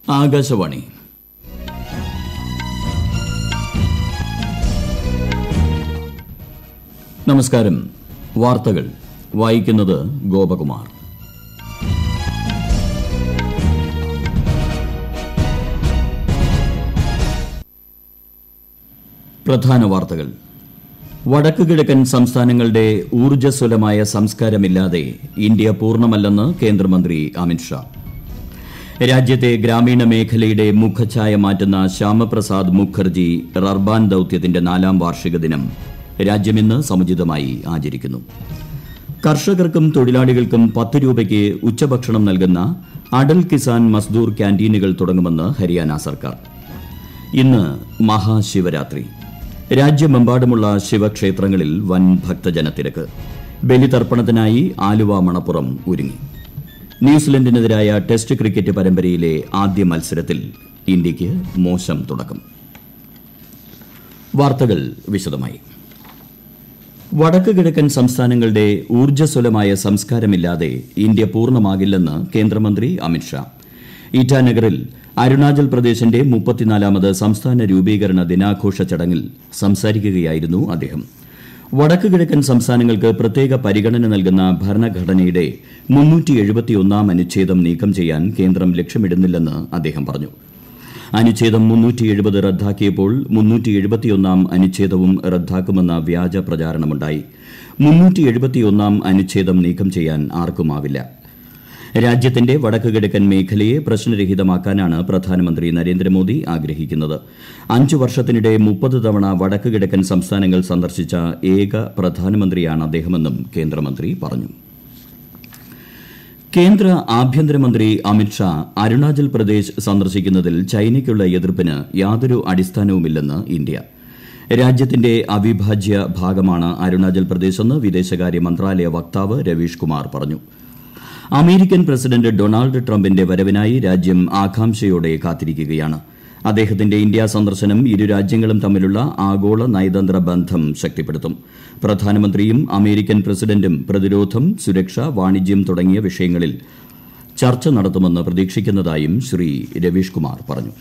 ആകാശവാണി നമസ്കാരം വാർത്തകൾ വായിക്കുന്നത് ഗോപകുമാർ പ്രധാന വാർത്തകൾ വടക്കു കിഴക്കൻ സംസ്ഥാനങ്ങളുടെ ഊർജ്ജസ്വലമായ സംസ്കാരമില്ലാതെ ഇന്ത്യ പൂർണ്ണമല്ലെന്ന് കേന്ദ്രമന്ത്രി അമിത്ഷാ രാജ്യത്തെ ഗ്രാമീണ മേഖലയുടെ മുഖഛായ മാറ്റുന്ന ശ്യാമപ്രസാദ് മുഖർജി റർബാൻ ദൌത്യത്തിന്റെ നാലാം വാർഷിക ദിനം രാജ്യമിന്ന് സമുചിതമായി ആചരിക്കുന്നു കർഷകർക്കും തൊഴിലാളികൾക്കും പത്ത് രൂപയ്ക്ക് ഉച്ചഭക്ഷണം നൽകുന്ന അടൽ കിസാൻ മസ്ദൂർ ക്യാന്റീനുകൾ തുടങ്ങുമെന്ന് ഹരിയാന സർക്കാർ ഇന്ന് മഹാശിവരാത്രി രാജ്യമെമ്പാടുമുള്ള ശിവക്ഷേത്രങ്ങളിൽ വൻ ഭക്തജനത്തിരക്ക് ബലിതർപ്പണത്തിനായി ആലുവ മണപ്പുറം ഒരുങ്ങി ന്യൂസിലൻഡിനെതിരായ ടെസ്റ്റ് ക്രിക്കറ്റ് പരമ്പരയിലെ ആദ്യ മത്സരത്തിൽ ഇന്ത്യയ്ക്ക് മോശം തുടക്കം വാർത്തകൾ വിശദമായി വടക്ക് കിഴക്കൻ സംസ്ഥാനങ്ങളുടെ ഊർജ്ജസ്വലമായ സംസ്കാരമില്ലാതെ ഇന്ത്യ പൂർണ്ണമാകില്ലെന്ന് കേന്ദ്രമന്ത്രി അമിത്ഷാ ഇറ്റാനഗറിൽ അരുണാചൽ പ്രദേശിന്റെ മുപ്പത്തിനാലാമത് സംസ്ഥാന രൂപീകരണ ദിനാഘോഷ ചടങ്ങിൽ സംസാരിക്കുകയായിരുന്നു അദ്ദേഹം വടക്ക് കിഴക്കൻ സംസ്ഥാനങ്ങൾക്ക് പ്രത്യേക പരിഗണന നൽകുന്ന ഭരണഘടനയുടെ മുന്നൂറ്റിയെഴുപത്തിയൊന്നാം അനുച്ഛേദം നീക്കം ചെയ്യാൻ കേന്ദ്രം ലക്ഷ്യമിടുന്നില്ലെന്ന് അദ്ദേഹം പറഞ്ഞു അനുച്ഛേദം മുന്നൂറ്റി എഴുപത് റദ്ദാക്കിയപ്പോൾ മുന്നൂറ്റി എഴുപത്തിയൊന്നാം അനുച്ഛേദവും റദ്ദാക്കുമെന്ന വ്യാജ പ്രചാരണമുണ്ടായി മുന്നൂറ്റി എഴുപത്തിയൊന്നാം അനുച്ഛേദം നീക്കം ചെയ്യാൻ ആർക്കുമാവില്ല രാജ്യത്തിന്റെ വടക്ക് കിഴക്കൻ മേഖലയെ പ്രശ്നരഹിതമാക്കാനാണ് പ്രധാനമന്ത്രി നരേന്ദ്രമോദി ആഗ്രഹിക്കുന്നത് അഞ്ചു വർഷത്തിനിടെ മുപ്പത് തവണ വടക്ക് കിഴക്കൻ സംസ്ഥാനങ്ങൾ സന്ദർശിച്ച ഏക പ്രധാനമന്ത്രിയാണ് അദ്ദേഹമെന്നും കേന്ദ്രമന്ത്രി പറഞ്ഞു കേന്ദ്ര ആഭ്യന്തരമന്ത്രി അമിത്ഷാ അരുണാചൽ പ്രദേശ് സന്ദർശിക്കുന്നതിൽ ചൈനയ്ക്കുള്ള എതിർപ്പിന് യാതൊരു അടിസ്ഥാനവുമില്ലെന്ന് ഇന്ത്യ രാജ്യത്തിന്റെ അവിഭാജ്യ ഭാഗമാണ് അരുണാചൽ പ്രദേശെന്ന് വിദേശകാര്യ മന്ത്രാലയ വക്താവ് രവീഷ് കുമാർ പറഞ്ഞു അമേരിക്കൻ പ്രസിഡന്റ് ഡൊണാൾഡ് ട്രംപിന്റെ വരവിനായി രാജ്യം ആകാംക്ഷയോടെ കാത്തിരിക്കുകയാണ് അദ്ദേഹത്തിന്റെ ഇന്ത്യ സന്ദർശനം ഇരു രാജ്യങ്ങളും തമ്മിലുള്ള ആഗോള നയതന്ത്ര ബന്ധം ശക്തിപ്പെടുത്തും പ്രധാനമന്ത്രിയും അമേരിക്കൻ പ്രസിഡന്റും പ്രതിരോധം സുരക്ഷ വാണിജ്യം തുടങ്ങിയ വിഷയങ്ങളിൽ ചർച്ച നടത്തുമെന്ന് പ്രതീക്ഷിക്കുന്നതായും ശ്രീ രവീഷ് കുമാർ പറഞ്ഞു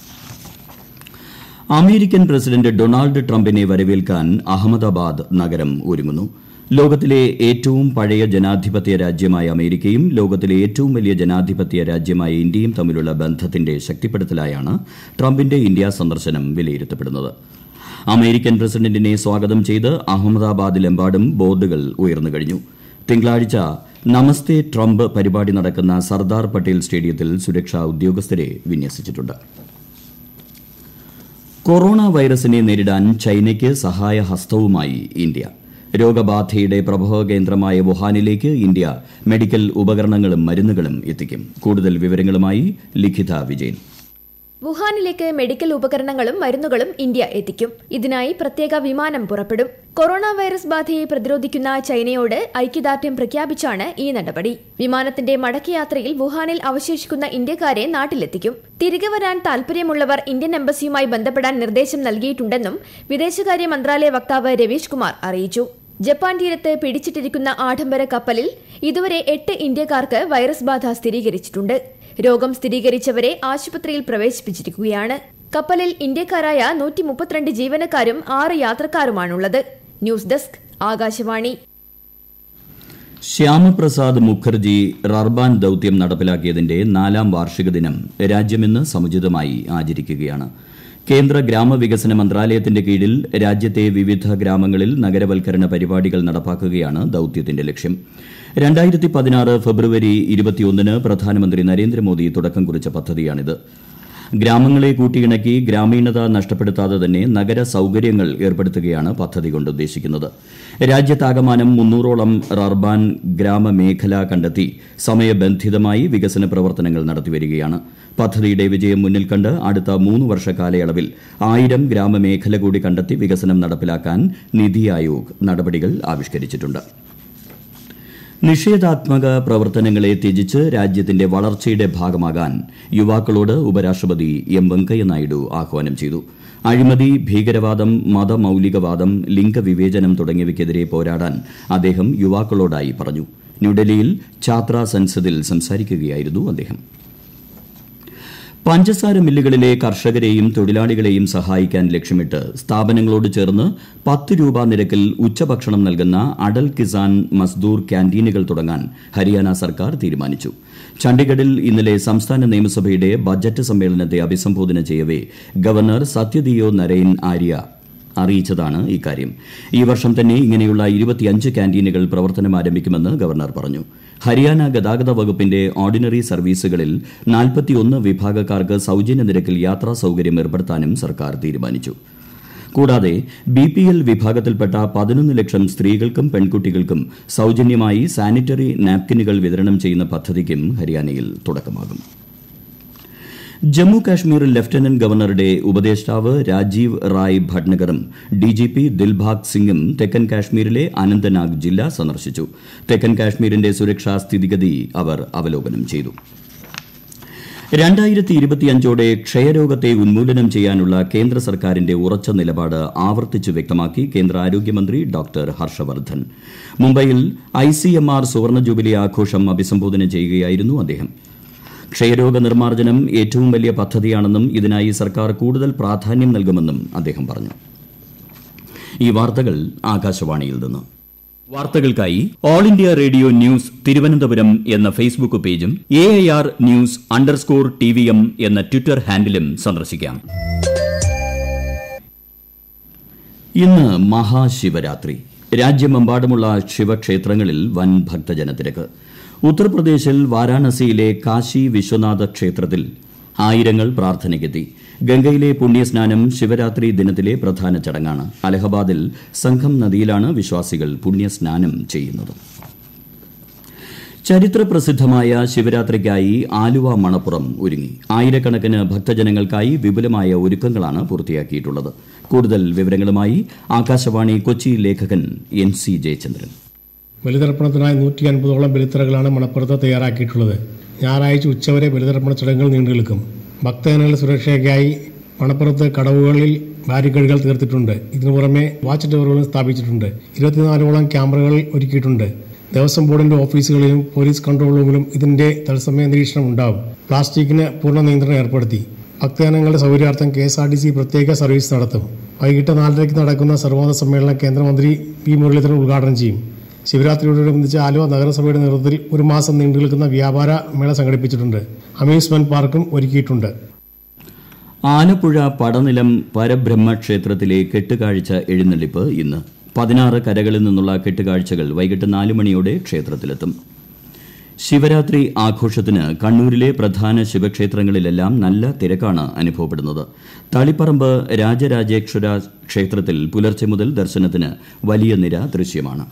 അമേരിക്കൻ പ്രസിഡന്റ് ഡൊണാൾഡ് ട്രംപിനെ വരവേൽക്കാൻ അഹമ്മദാബാദ് നഗരം ഒരുങ്ങുന്നു ലോകത്തിലെ ഏറ്റവും പഴയ ജനാധിപത്യ രാജ്യമായ അമേരിക്കയും ലോകത്തിലെ ഏറ്റവും വലിയ ജനാധിപത്യ രാജ്യമായ ഇന്ത്യയും തമ്മിലുള്ള ബന്ധത്തിന്റെ ശക്തിപ്പെടുത്തലായാണ് ട്രംപിന്റെ ഇന്ത്യ സന്ദർശനം വിലയിരുത്തപ്പെടുന്നത് അമേരിക്കൻ പ്രസിഡന്റിനെ സ്വാഗതം ചെയ്ത് അഹമ്മദാബാദിലെമ്പാടും ബോർഡുകൾ ഉയർന്നു കഴിഞ്ഞു തിങ്കളാഴ്ച നമസ്തേ ട്രംപ് പരിപാടി നടക്കുന്ന സർദാർ പട്ടേൽ സ്റ്റേഡിയത്തിൽ സുരക്ഷാ ഉദ്യോഗസ്ഥരെ വിന്യസിച്ചിട്ടുണ്ട് കൊറോണ വൈറസിനെ നേരിടാൻ ചൈനയ്ക്ക് സഹായഹസ്തവുമായി ഇന്ത്യ രോഗബാധയുടെ പ്രഭവ കേന്ദ്രമായ വുഹാനിലേക്ക് ഇന്ത്യ മെഡിക്കൽ ഉപകരണങ്ങളും മരുന്നുകളും എത്തിക്കും കൂടുതൽ വിവരങ്ങളുമായി ലിഖിത വിജയൻ വുഹാനിലേക്ക് മെഡിക്കൽ ഉപകരണങ്ങളും മരുന്നുകളും ഇന്ത്യ എത്തിക്കും ഇതിനായി പ്രത്യേക വിമാനം പുറപ്പെടും കൊറോണ വൈറസ് ബാധയെ പ്രതിരോധിക്കുന്ന ചൈനയോട് ഐക്യദാർഢ്യം പ്രഖ്യാപിച്ചാണ് ഈ നടപടി വിമാനത്തിന്റെ മടക്കയാത്രയിൽ വുഹാനിൽ അവശേഷിക്കുന്ന ഇന്ത്യക്കാരെ നാട്ടിലെത്തിക്കും തിരികെ വരാൻ താൽപര്യമുള്ളവർ ഇന്ത്യൻ എംബസിയുമായി ബന്ധപ്പെടാൻ നിർദ്ദേശം നൽകിയിട്ടുണ്ടെന്നും വിദേശകാര്യ മന്ത്രാലയ വക്താവ് രവീഷ് കുമാർ അറിയിച്ചു ജപ്പാൻ തീരത്ത് പിടിച്ചിട്ടിരിക്കുന്ന ആഡംബര കപ്പലിൽ ഇതുവരെ എട്ട് ഇന്ത്യക്കാർക്ക് വൈറസ് ബാധ സ്ഥിരീകരിച്ചിട്ടുണ്ട് രോഗം സ്ഥിരീകരിച്ചവരെ ആശുപത്രിയിൽ പ്രവേശിപ്പിച്ചിരിക്കുകയാണ് കപ്പലിൽ ഇന്ത്യക്കാരായ നൂറ്റി മുപ്പത്തിരണ്ട് ജീവനക്കാരും ആറ് യാത്രക്കാരുമാണുള്ളത് news desk Akashvani Shyama Prasad Mukherjee rurban ദൌത്യം നടപ്പിലാക്കിയതിന്റെ നാലാം വാർഷിക ദിനം രാജ്യമിന്ന് സമുചിതമായി ആചരിക്കുകയാണ് കേന്ദ്ര ഗ്രാമവികസന മന്ത്രാലയത്തിന്റെ കീഴിൽ രാജ്യത്തെ വിവിധ ഗ്രാമങ്ങളിൽ നഗരവൽക്കരണ പരിപാടികൾ നടപ്പാക്കുകയാണ് ദൌത്യത്തിന്റെ ലക്ഷ്യം രണ്ടായിരത്തി പതിനാറ് ഫെബ്രുവരി ഇരുപത്തിയൊന്നിന് പ്രധാനമന്ത്രി നരേന്ദ്രമോദി തുടക്കം കുറിച്ച പദ്ധതിയാണിത് ഗ്രാമങ്ങളെ കൂട്ടിയിണക്കി ഗ്രാമീണത നഷ്ടപ്പെടുത്താതെ തന്നെ നഗര സൌകര്യങ്ങൾ ഏർപ്പെടുത്തുകയാണ് പദ്ധതി കൊണ്ട് ഉദ്ദേശിക്കുന്നത് രാജ്യത്താകമാനം മുന്നൂറോളം റർബാൻ ഗ്രാമമേഖല കണ്ടെത്തി സമയബന്ധിതമായി വികസന പ്രവർത്തനങ്ങൾ നടത്തിവരികയാണ് പദ്ധതിയുടെ വിജയം മുന്നിൽ കണ്ട് അടുത്ത മൂന്ന് വർഷ കാലയളവിൽ ആയിരം ഗ്രാമമേഖല കൂടി കണ്ടെത്തി വികസനം നടപ്പിലാക്കാൻ നിതി ആയോഗ് നടപടികൾ ആവിഷ്കരിച്ചിട്ടുണ്ട് നിഷേധാത്മക പ്രവർത്തനങ്ങളെ ത്യജിച്ച് രാജ്യത്തിന്റെ വളർച്ചയുടെ ഭാഗമാകാൻ യുവാക്കളോട് ഉപരാഷ്ട്രപതി എം വെങ്കയ്യനായിഡു ആഹ്വാനം ചെയ്തു അഴിമതി ഭീകരവാദം മതമൌലികവാദം ലിംഗവിവേചനം തുടങ്ങിയവയ്ക്കെതിരെ പോരാടാൻ അദ്ദേഹം യുവാക്കളോടായി പറഞ്ഞു ന്യൂഡൽഹിയിൽ ഛാത്ര സൻസദിൽ സംസാരിക്കുകയായിരുന്നു അദ്ദേഹം പഞ്ചസാര മില്ലുകളിലെ കർഷകരെയും തൊഴിലാളികളെയും സഹായിക്കാൻ ലക്ഷ്യമിട്ട് സ്ഥാപനങ്ങളോട് ചേർന്ന് പത്ത് രൂപ നിരക്കിൽ ഉച്ചഭക്ഷണം നൽകുന്ന അടൽ കിസാൻ മസ്ദൂർ ക്യാന്റീനുകൾ തുടങ്ങാൻ ഹരിയാന സർക്കാർ തീരുമാനിച്ചു ചണ്ഡിഗഡിൽ ഇന്നലെ സംസ്ഥാന നിയമസഭയുടെ ബജറ്റ് സമ്മേളനത്തെ അഭിസംബോധന ചെയ്യവെ ഗവർണർ സത്യദിയോ നരൈൻ ആര്യ അറിയിച്ചതാണ് ഇക്കാര്യം ഈ വർഷം തന്നെ ഇങ്ങനെയുള്ള ഇരുപത്തിയഞ്ച് ക്യാന്റീനുകൾ പ്രവർത്തനം ആരംഭിക്കുമെന്ന് ഗവർണർ പറഞ്ഞു ഹരിയാന ഗതാഗത വകുപ്പിന്റെ ഓർഡിനറി സർവീസുകളിൽ നാൽപ്പത്തിയൊന്ന് വിഭാഗക്കാർക്ക് സൌജന്യ നിരക്കിൽ യാത്രാ സൌകര്യം ഏർപ്പെടുത്താനും സർക്കാർ തീരുമാനിച്ചു കൂടാതെ ബി പി എൽ വിഭാഗത്തിൽപ്പെട്ട പതിനൊന്ന് ലക്ഷം സ്ത്രീകൾക്കും പെൺകുട്ടികൾക്കും സൌജന്യമായി സാനിറ്ററി നാപ്കിനുകൾ വിതരണം ചെയ്യുന്ന പദ്ധതിക്കും ഹരിയാനയിൽ തുടക്കമാകും ജമ്മു കാശ്മീർ ലഫ്റ്റനന്റ് ഗവർണറുടെ ഉപദേഷ്ടാവ് രാജീവ് റായ് ഭട്നഗറും ഡിജിപി ദിൽബാഗ് സിംഗും തെക്കൻ കാശ്മീരിലെ അനന്തനാഗ് ജില്ല സന്ദർശിച്ചു തെക്കൻ കാശ്മീരിന്റെ സുരക്ഷാ സ്ഥിതിഗതി അവർ അവലോകനം ചെയ്തു രണ്ടായിരത്തി ഇരുപത്തിയഞ്ചോടെ ക്ഷയരോഗത്തെ ഉന്മൂലനം ചെയ്യാനുള്ള കേന്ദ്ര സർക്കാരിന്റെ ഉറച്ച നിലപാട് ആവർത്തിച്ചു വ്യക്തമാക്കി കേന്ദ്ര ആരോഗ്യമന്ത്രി ഡോക്ടർ ഹർഷവർദ്ധൻ മുംബൈയിൽ ഐ സി എം ആർ സുവർണ ജൂബിലി ആഘോഷം അഭിസംബോധന ചെയ്യുകയായിരുന്നു അദ്ദേഹം ക്ഷയരോഗ നിർമ്മാർജ്ജനം ഏറ്റവും വലിയ പദ്ധതിയാണെന്നും ഇതിനായി സർക്കാർ കൂടുതൽ പ്രാധാന്യം നൽകുമെന്നും അദ്ദേഹം പറഞ്ഞു ഈ വാർത്തകൾ ആകാശവാണിയിൽ നിന്ന് വാർത്തകൾക്കായി all India radio news Thiruvananthapuram എന്ന ഫേസ്ബുക്ക് പേജും A I R news underscore T V M എന്ന ട്വിറ്റർ ഹാൻഡിലും സന്ദർശിക്കാം ഇന്ന് മഹാശിവരാത്രി രാജ്യമെമ്പാടുമുള്ള ശിവക്ഷേത്രങ്ങളിൽ വൻ ഭക്തജനത്തിരക്ക് ഉത്തർപ്രദേശിൽ വാരാണസിയിലെ കാശി വിശ്വനാഥ ക്ഷേത്രത്തിൽ ആയിരങ്ങൾ പ്രാർത്ഥനയ്ക്കെത്തി ഗംഗയിലെ പുണ്യസ്നാനം ശിവരാത്രി ദിനത്തിലെ പ്രധാന ചടങ്ങാണ് അലഹബാദിൽ സംഘം നദിയിലാണ് വിശ്വാസികൾ പുണ്യസ്നാനം ചെയ്യുന്നത് ചരിത്രപ്രസിദ്ധമായ ശിവരാത്രിക്കായി ആലുവ മണപ്പുറം ഒരുങ്ങി ആയിരക്കണക്കിന് ഭക്തജനങ്ങൾക്കായി വിപുലമായ ഒരുക്കങ്ങളാണ് പൂർത്തിയാക്കിയിട്ടുള്ളത് കൂടുതൽ വിവരങ്ങളുമായി ആകാശവാണി കൊച്ചി ലേഖകൻ എൻ സി ജയചന്ദ്രൻ ബലിതർപ്പണത്തിനായി നൂറ്റി അൻപതോളം ബലിത്തറകളാണ് മണപ്പുറത്ത് തയ്യാറാക്കിയിട്ടുള്ളത് ഞായറാഴ്ച ഉച്ചവരെ ബലിതർപ്പണ ചടങ്ങുകൾ നീണ്ടുനിൽക്കും ഭക്തജനങ്ങളുടെ സുരക്ഷയ്ക്കായി മണപ്പുറത്ത് കടവുകളിൽ ബാരിക്കേഡുകൾ തീർത്തിട്ടുണ്ട് ഇതിനു പുറമെ വാച്ച് ടവറുകളും സ്ഥാപിച്ചിട്ടുണ്ട് ഇരുപത്തിനാലോളം ക്യാമറകൾ ഒരുക്കിയിട്ടുണ്ട് ദേവസ്വം ബോർഡിന്റെ ഓഫീസുകളിലും പോലീസ് കൺട്രോൾ റൂമിലും ഇതിന്റെ തത്സമയ നിരീക്ഷണം ഉണ്ടാവും പ്ലാസ്റ്റിക്കിന് പൂർണ്ണ നിയന്ത്രണം ഏർപ്പെടുത്തി ഭക്തജനങ്ങളുടെ സൗകര്യാർത്ഥം K S R T C പ്രത്യേക സർവീസ് നടത്തും വൈകിട്ട് നാലരയ്ക്ക് നടക്കുന്ന സർവമത സമ്മേളനം കേന്ദ്രമന്ത്രി പി മുരളീധരൻ ഉദ്ഘാടനം ചെയ്യും ശിവരാത്രിയോടനുബന്ധിച്ച് ആലുവ നഗരസഭയുടെ നേതൃത്വത്തിൽ ഒരു മാസം നീണ്ടു നിൽക്കുന്ന വ്യാപാര മേള സംഘടിപ്പിച്ചിട്ടുണ്ട് അമ്യൂസ്മെന്റ് പാർക്കും ഒരുക്കിയിട്ടുണ്ട് ആലപ്പുഴ പടനിലം പരബ്രഹ്മ ക്ഷേത്രത്തിലെ കെട്ടുകാഴ്ച എഴുന്നള്ളിപ്പ് ഇന്ന് പതിനാറ് കരകളിൽ നിന്നുള്ള കെട്ടുകാഴ്ചകൾ വൈകിട്ട് നാല് മണിയോടെ ക്ഷേത്രത്തിലെത്തും ശിവരാത്രി ആഘോഷത്തിന് കണ്ണൂരിലെ പ്രധാന ശിവക്ഷേത്രങ്ങളിലെല്ലാം നല്ല തിരക്കാണ് അനുഭവപ്പെടുന്നത് തളിപ്പറമ്പ് രാജരാജേശ്വര ക്ഷേത്രത്തിൽ പുലർച്ചെ മുതൽ ദർശനത്തിന് വലിയ നിര ദൃശ്യമാണ്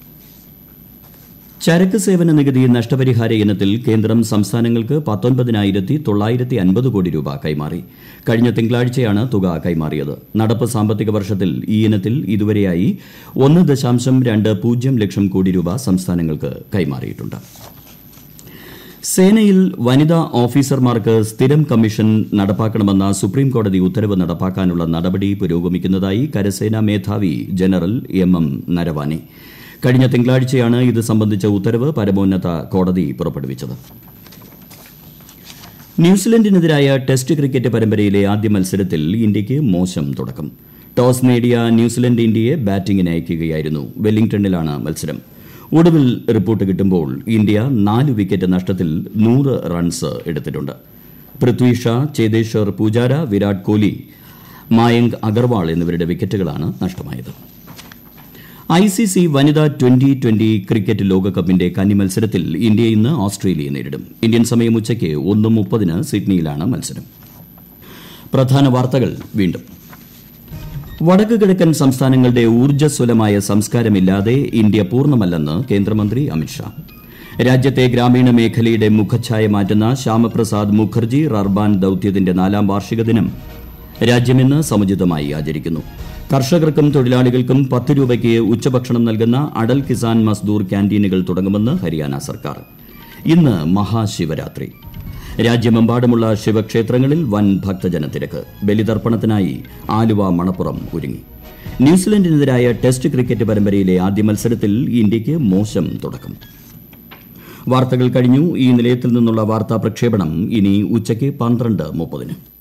ചരക്ക് സേവന നികുതി നഷ്ടപരിഹാര ഇനത്തിൽ കേന്ദ്രം സംസ്ഥാനങ്ങൾക്ക് പത്തൊൻപതിനായിരത്തി തൊള്ളായിരത്തി അൻപത് കോടി രൂപ കൈമാറി കഴിഞ്ഞ തിങ്കളാഴ്ചയാണ് തുക കൈമാറിയത് നടപ്പ് സാമ്പത്തിക വർഷത്തിൽ ഈ ഇനത്തിൽ ഇതുവരെയായി ഒന്ന് ദശാംശം രണ്ട് പൂജ്യം ലക്ഷം കോടി രൂപ സംസ്ഥാനങ്ങൾക്ക് കൈമാറിയിട്ടുണ്ട് സേനയിൽ വനിതാ ഓഫീസർമാർക്ക് സ്ഥിരം കമ്മീഷൻ നടപ്പാക്കണമെന്ന സുപ്രീം കോടതി ഉത്തരവ് നടപ്പാക്കാനുള്ള നടപടി പുരോഗമിക്കുന്നതായി കരസേനാ മേധാവി ജനറൽ എം എം നരവാനെ കഴിഞ്ഞ തിങ്കളാഴ്ചയാണ് ഇത് സംബന്ധിച്ച ഉത്തരവ് പരമോന്നത കോടതി പുറപ്പെടുവിച്ചത് ന്യൂസിലൻഡിനെതിരായ ടെസ്റ്റ് ക്രിക്കറ്റ് പരമ്പരയിലെ ആദ്യ മത്സരത്തിൽ ഇന്ത്യയ്ക്ക് മോശം തുടക്കം ടോസ് നേടിയ ന്യൂസിലൻഡ് ഇന്ത്യയെ ബാറ്റിംഗിന് അയക്കുകയായിരുന്നു വെല്ലിംഗ്ടണിലാണ് മത്സരം ഒടുവിൽ റിപ്പോർട്ട് കിട്ടുമ്പോൾ ഇന്ത്യ നാല് വിക്കറ്റ് നഷ്ടത്തിൽ നൂറ് റൺസ് എടുത്തിട്ടുണ്ട് പൃഥ്വി ഷാ ചേതേശ്വർ പൂജാര വിരാട് കോഹ്ലി മായങ്ക് അഗർവാൾ എന്നിവരുടെ വിക്കറ്റുകളാണ് നഷ്ടമായത് ഐ സി സി വനിതാ ട്വന്റി ട്വന്റി ക്രിക്കറ്റ് ലോകകപ്പിന്റെ കന്നി മത്സരത്തിൽ ഇന്ത്യ ഇന്ന് ഓസ്ട്രേലിയയെ നേരിടും ഇന്ത്യൻ സമയം ഉച്ചയ്ക്ക് ഒന്ന് മുപ്പതിന് സിഡ്നിയിലാണ് മത്സരം പ്രധാന വാർത്തകൾ വീണ്ടും വടക്ക് കിഴക്കൻ സംസ്ഥാനങ്ങളുടെ ഊർജ്ജസ്വലമായ സംസ്കാരമില്ലാതെ ഇന്ത്യ പൂർണ്ണമല്ലെന്ന് കേന്ദ്രമന്ത്രി അമിത്ഷാ രാജ്യത്തെ ഗ്രാമീണ മേഖലയുടെ മുഖച്ഛായ മാറ്റുന്ന ശ്യാമപ്രസാദ് മുഖർജി റർബാൻ ദൌത്യത്തിന്റെ നാലാം വാർഷിക ദിനം രാജ്യമിന്ന് സമുചിതമായി ആചരിക്കുന്നു കർഷകർക്കും തൊഴിലാളികൾക്കും പത്ത് രൂപയ്ക്ക് ഉച്ചഭക്ഷണം നൽകുന്ന അടൽ കിസാൻ മസ്ദൂർ ക്യാന്റീനുകൾ തുടങ്ങുമെന്ന് ഹരിയാന സർക്കാർ ഇന്ന് മഹാശിവരാത്രി രാജ്യമെമ്പാടുമുള്ള ശിവക്ഷേത്രങ്ങളിൽ വൻ ഭക്തജനത്തിരക്ക് ബലിതർപ്പണത്തിനായി ആലുവ മണപ്പുറം ഒരുങ്ങി ന്യൂസിലൻഡിനെതിരായ ടെസ്റ്റ് ക്രിക്കറ്റ് പരമ്പരയിലെ ആദ്യ മത്സരത്തിൽ ഇന്ത്യയ്ക്ക് മോശം തുടക്കം വാർത്തകൾ കഴിഞ്ഞു ഈ നിലയത്തിൽ നിന്നുള്ള വാർത്താ പ്രക്ഷേപണം ഇനി ഉച്ചയ്ക്ക് പന്ത്രണ്ട് മുപ്പതിന്